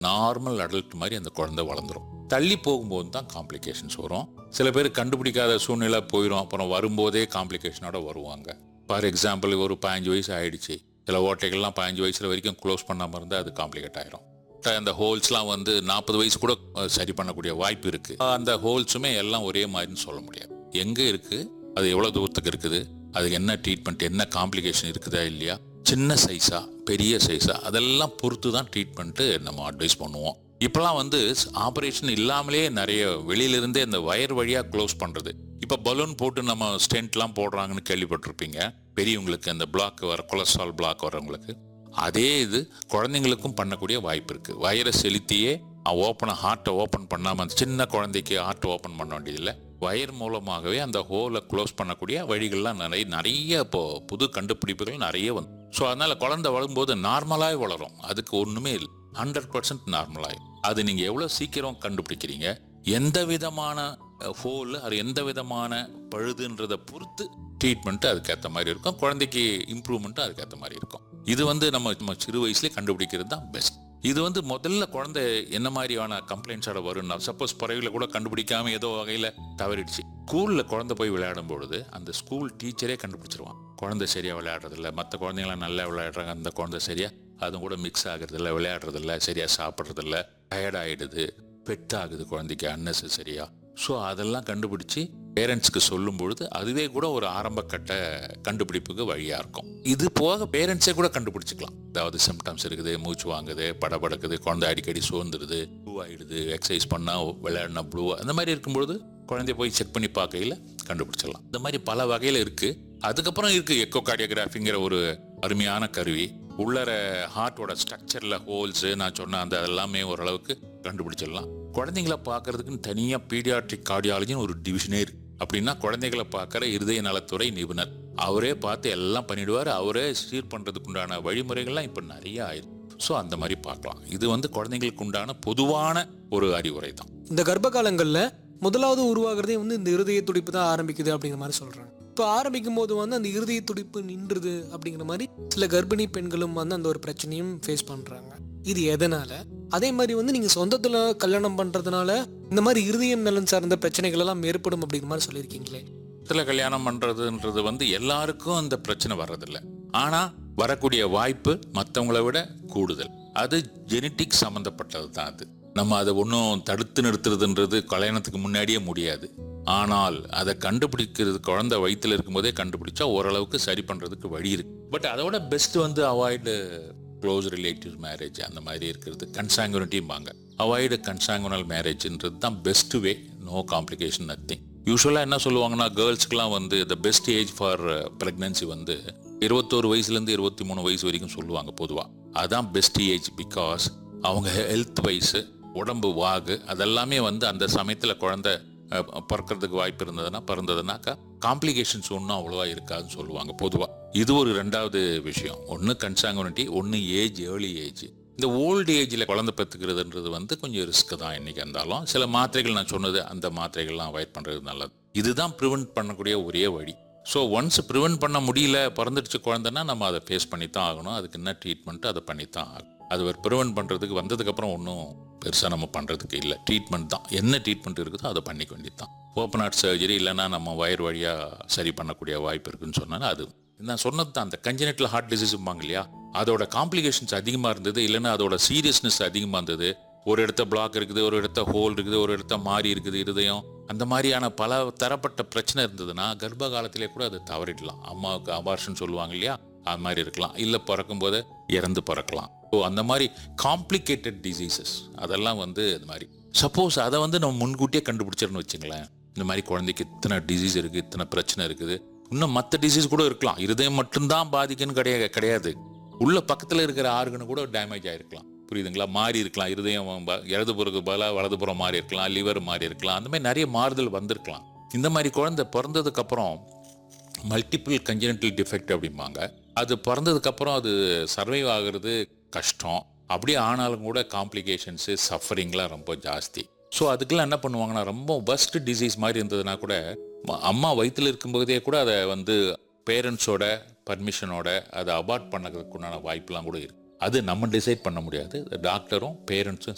normal adult மாதிரி அந்த குழந்தை வளர்ந்துரும் தள்ளி போகும்போது தான் காம்ப்ளிகேஷன்ஸ் வரும் சில பேர் கண்டுபிடிக்காத சூழ்நிலை போயிடும் அப்புறம் வரும்போதே காம்ப்ளிகேஷனோட வருவாங்க ஃபார் எக்ஸாம்பிள் ஒரு பதினஞ்சு வயசு ஆயிடுச்சு சில ஓட்டைகள்லாம் பதினஞ்சு வயசுல வரைக்கும் க்ளோஸ் பண்ணாமல் இருந்தால் அது காம்ப்ளிகேட் ஆயிரும் அந்த ஹோல்ஸ்லாம் வந்து நாற்பது வயசு கூட அஹ், சரி பண்ணக்கூடிய வாய்ப்பு இருக்கு அந்த ஹோல்ஸுமே எல்லாம் ஒரே மாதிரின்னு சொல்ல முடியாது எங்கே இருக்கு அது எவ்வளோ தூரத்துக்கு இருக்குது அதுக்கு என்ன ட்ரீட்மெண்ட் என்ன காம்ப்ளிகேஷன் இருக்குதா இல்லையா சின்ன சைஸா பெரிய சைஸா அதெல்லாம் பொறுத்து தான் ட்ரீட்மெண்ட்டு நம்ம அட்வைஸ் பண்ணுவோம் இப்போலாம் வந்து ஆப்ரேஷன் இல்லாமலே நிறைய வெளியிலிருந்தே இந்த வயர் வழியாக க்ளோஸ் பண்ணுறது இப்போ பலூன் போட்டு நம்ம ஸ்டென்ட்லாம் போடுறாங்கன்னு கேள்விப்பட்டிருப்பீங்க பெரியவங்களுக்கு அந்த பிளாக் வர கொலஸ்ட்ரால் பிளாக் வரவங்களுக்கு அதே இது குழந்தைங்களுக்கும் பண்ணக்கூடிய வாய்ப்பு இருக்கு வயரை செலுத்தியே ஓப்பனை ஹார்ட்டை ஓப்பன் பண்ணாமல் அந்த சின்ன குழந்தைக்கு ஹார்ட்டை ஓப்பன் பண்ண வேண்டியதில்லை வயர் மூலமாகவே அந்த ஹோலை க்ளோஸ் பண்ணக்கூடிய வழிகள்லாம் நிறைய நிறைய இப்போ புது கண்டுபிடிப்புகள் நிறைய வந்து ஸோ அதனால குழந்தை வளரும்போது நார்மலாக வளரும் அதுக்கு ஒன்றுமே இல்லை ஹண்ட்ரட் பர்சன்ட் நார்மலாக அது நீங்கள் எவ்வளோ சீக்கிரம் கண்டுபிடிக்கிறீங்க எந்த விதமான ஹோல் அது எந்த விதமான பழுதுன்றதை பொறுத்து ட்ரீட்மெண்ட் அதுக்கேற்ற மாதிரி இருக்கும் குழந்தைக்கு இம்ப்ரூவ்மெண்ட்டும் அதுக்கேற்ற மாதிரி இருக்கும் இது வந்து நம்ம நம்ம சிறு வயசுலேயே கண்டுபிடிக்கிறது தான் பெஸ்ட் இது வந்து முதல்ல குழந்தை என்ன மாதிரியான கம்ப்ளைண்ட்ஸோட வரும்னா சப்போஸ் பிறவில கூட கண்டுபிடிக்காம ஏதோ வகையில் தவறிடுச்சு ஸ்கூலில் குழந்தை போய் விளையாடும் பொழுது அந்த ஸ்கூல் டீச்சரே கண்டுபிடிச்சிருவான் குழந்தை சரியா விளையாடுறதில்ல மற்ற குழந்தைங்களாம் நல்லா விளையாடுறாங்க அந்த குழந்தை சரியா அதுவும் கூட மிக்ஸ் ஆகுறதில்ல விளையாடுறதில்ல சரியா சாப்பிட்றதில்ல டயர்ட் ஆயிடுது பெட் ஆகுது குழந்தைக்கு அன்னெசரியா ஸோ அதெல்லாம் கண்டுபிடிச்சு பேரண்ட்ஸ்க்கு சொல்லும் பொழுது அதுவே கூட ஒரு ஆரம்ப கட்ட கண்டுபிடிப்புக்கு வழியா இருக்கும் இது போக பேரண்ட்ஸே கூட கண்டுபிடிச்சிக்கலாம் அதாவது சிம்டம்ஸ் இருக்குது மூச்சு வாங்குது படபடக்குது குழந்தை அடிக்கடி சோர்ந்துருது ப்ளூ ஆயிடுது எக்ஸசைஸ் பண்ணா விளையாடினா ப்ளூ அந்த மாதிரி இருக்கும்பொழுது குழந்தைய போய் செக் பண்ணி பார்க்கையில கண்டுபிடிச்சிடலாம் இந்த மாதிரி பல வகையில இருக்கு அதுக்கப்புறம் இருக்கு எக்கோ கார்டியோகிராஃபிங்கிற ஒரு அருமையான கருவி உள்ளர ஹார்ட்டோட ஸ்ட்ரக்சர்ல ஹோல்ஸ் நான் சொன்ன அந்த எல்லாமே ஓரளவுக்கு கண்டுபிடிச்சிடலாம் குழந்தைங்கள பார்க்கறதுக்குன்னு தனியா பீடியாட்ரிக் கார்டியாலஜின்னு ஒரு டிவிஷனே இருக்கு அப்படின்னா குழந்தைகளை பார்க்குற இருதய நலத்துறை நிபுணர் அவரே பார்த்து எல்லாம் பண்ணிடுவார் அவரே சீர் பண்றதுக்கு உண்டான வழிமுறைகள்லாம் இப்போ நிறைய ஆயிருக்கு ஸோ அந்த மாதிரி பார்க்கலாம் இது வந்து குழந்தைங்களுக்கு உண்டான பொதுவான ஒரு அறிவுரை தான் இந்த கர்ப்ப காலங்கள்ல முதலாவது உருவாகிறதே வந்து இந்த இருதய துடிப்பு தான் ஆரம்பிக்குது அப்படிங்கிற மாதிரி சொல்றாங்க இப்போ ஆரம்பிக்கும் போது வந்து அந்த இருதய துடிப்பு நின்றுது அப்படிங்கிற மாதிரி சில கர்ப்பிணி பெண்களும் வந்து அந்த ஒரு பிரச்சனையும் ஃபேஸ் பண்றாங்க இது எதனால அதே மாதிரி வந்து நீங்க சொந்தத்துல கல்யாணம் பண்றதுனால இந்த மாதிரி இருதயம் நலன் சார்ந்த பிரச்சனைகள் எல்லாம் ஏற்படும் அப்படிங்கிற மாதிரி சொல்லியிருக்கீங்களே இடத்துல கல்யாணம் பண்றதுன்றது வந்து எல்லாருக்கும் அந்த பிரச்சனை வர்றதில்ல ஆனா வரக்கூடிய வாய்ப்பு மற்றவங்களை விட கூடுதல் அது ஜெனட்டிக் சம்மந்தப்பட்டது தான் அது நம்ம அதை ஒன்றும் தடுத்து நிறுத்துறதுன்றது கல்யாணத்துக்கு முன்னாடியே முடியாது ஆனால் அதை கண்டுபிடிக்கிறது குழந்தை வயித்துல இருக்கும்போதே கண்டுபிடிச்சா ஓரளவுக்கு சரி பண்றதுக்கு வழி இருக்கு பட் அதோட பெஸ்ட் வந்து அவாய்டு க்ளோஸ் ரிலேட்டிவ் மேரேஜ் அந்த மாதிரி இருக்கிறது கன்சாங்குனிட்டிம்பாங்க அவாய்டு கன்சாங்குனல் மேரேஜ்ன்றது தான் best way no complication nothing யூஸ்வலாக என்ன சொல்லுவாங்கன்னா கேர்ள்ஸ்க்குலாம் வந்து the best age for pregnancy வந்து இருபத்தோரு வயசுலேருந்து இருபத்தி மூணு வயசு வரைக்கும் சொல்லுவாங்க பொதுவாக அதான் பெஸ்ட் ஏஜ் பிகாஸ் அவங்க ஹெல்த் வைஸு உடம்பு வாகு அதெல்லாமே வந்து அந்த சமயத்தில் குழந்தை அஹ், பிறக்கறதுக்கு வாய்ப்பு இருந்ததுன்னா பிறந்ததுனாக்கா காம்ப்ளிகேஷன்ஸ் ஒன்றும் அவ்வளோவா இருக்காதுன்னு சொல்லுவாங்க பொதுவாக இது ஒரு ரெண்டாவது விஷயம் ஒன்று கன்சாங்குனிட்டி ஒன்று ஏஜ் ஏர்லி ஏஜ் இந்த ஓல்டு ஏஜில் குழந்தை பெற்றுக்கிறதுன்றது வந்து கொஞ்சம் ரிஸ்க் தான் என்னைக்கு இருந்தாலும் சில மாத்திரைகள் நான் சொன்னது அந்த மாத்திரைகள்லாம் அவாய்ட் பண்ணுறது நல்லது இதுதான் ப்ரிவென்ட் பண்ணக்கூடிய ஒரே வழி ஸோ ஒன்ஸ் ப்ரிவென்ட் பண்ண முடியல பிறந்துடுச்சு குழந்தைன்னா நம்ம அதை ஃபேஸ் பண்ணி தான் ஆகணும் அதுக்கு என்ன ட்ரீட்மெண்ட்டு அதை பண்ணி தான் ஆகணும் அது ஒரு ப்ரிவென்ட் பண்ணுறதுக்கு வந்ததுக்கப்புறம் ஒன்றும் பெருசாக நம்ம பண்ணுறதுக்கு இல்லை ட்ரீட்மெண்ட் தான் என்ன ட்ரீட்மெண்ட் இருக்குதோ அதை பண்ணிக்க வேண்டியது தான் ஓப்பன் ஹார்ட் சர்ஜரி இல்லைன்னா நம்ம வயர் வழியாக சரி பண்ணக்கூடிய வாய்ப்பு இருக்குன்னு சொன்னால் அது நான் சொன்னது தான் அந்த கஞ்சனெட்டில் ஹார்ட் டிசீஸ்பாங்க இல்லையா அதோட காம்ப்ளிகேஷன்ஸ் அதிகமாக இருந்தது இல்லைன்னா அதோட சீரியஸ்னஸ் அதிகமாக இருந்தது ஒரு இடத்த பிளாக் இருக்குது ஒரு இடத்த ஹோல் இருக்குது ஒரு இடத்த மாறி இருக்குது இருதயம் அந்த மாதிரியான பல தரப்பட்ட பிரச்சனை இருந்ததுன்னா கர்ப்ப காலத்திலே கூட அது தவறிடலாம் அம்மாவுக்கு அபார்ஷன் சொல்லுவாங்க இல்லையா அது மாதிரி இருக்கலாம் இல்லை பிறக்கும் போது இறந்து பிறக்கலாம் ஸோ அந்த மாதிரி காம்ப்ளிகேட்டட் டிசீசஸ் அதெல்லாம் வந்து இது மாதிரி சப்போஸ் அதை வந்து நம்ம முன்கூட்டியே கண்டுபிடிச்சிருன்னு வச்சுங்களேன் இந்த மாதிரி குழந்தைக்கு இத்தனை டிசீஸ் இருக்குது இத்தனை பிரச்சனை இருக்குது இன்னும் மற்ற டிசீஸ் கூட இருக்கலாம் இருதயம் மட்டும்தான் பாதிக்குன்னு கிடையாது கிடையாது உள்ள பக்கத்தில் இருக்கிற ஆர்கனு கூட டேமேஜ் ஆயிருக்கலாம் புரியுதுங்களா மாறி இருக்கலாம் இருதயம் ப- இடது புறக்கு பதிலாக வலதுபுறம் மாறி இருக்கலாம் லிவர் மாறி இருக்கலாம் அந்த மாதிரி நிறைய மாறுதல் வந்திருக்கலாம் இந்த மாதிரி குழந்தை பிறந்ததுக்கு அப்புறம் மல்டிபிள் கஞ்சனட்டல் டிஃபெக்ட் அப்படிம்பாங்க அது பிறந்ததுக்கப்புறம் அது சர்வைவ் ஆகுறது கஷ்டம் அப்படியே ஆனாலும் கூட காம்ப்ளிகேஷன்ஸு சஃபரிங்லாம் ரொம்ப ஜாஸ்தி ஸோ அதுக்கெல்லாம் என்ன பண்ணுவாங்கன்னா ரொம்ப பஸ்ட் டிசீஸ் மாதிரி இருந்ததுன்னா கூட ம- அம்மா வயித்துல இருக்கும்போதே கூட அதை வந்து பேரண்ட்ஸோட பர்மிஷனோட அதை அபார்ட் பண்ணதுக்குண்டான வாய்ப்புலாம் கூட இருக்கு அது நம்ம டிசைட் பண்ண முடியாது டாக்டரும் பேரண்ட்ஸும்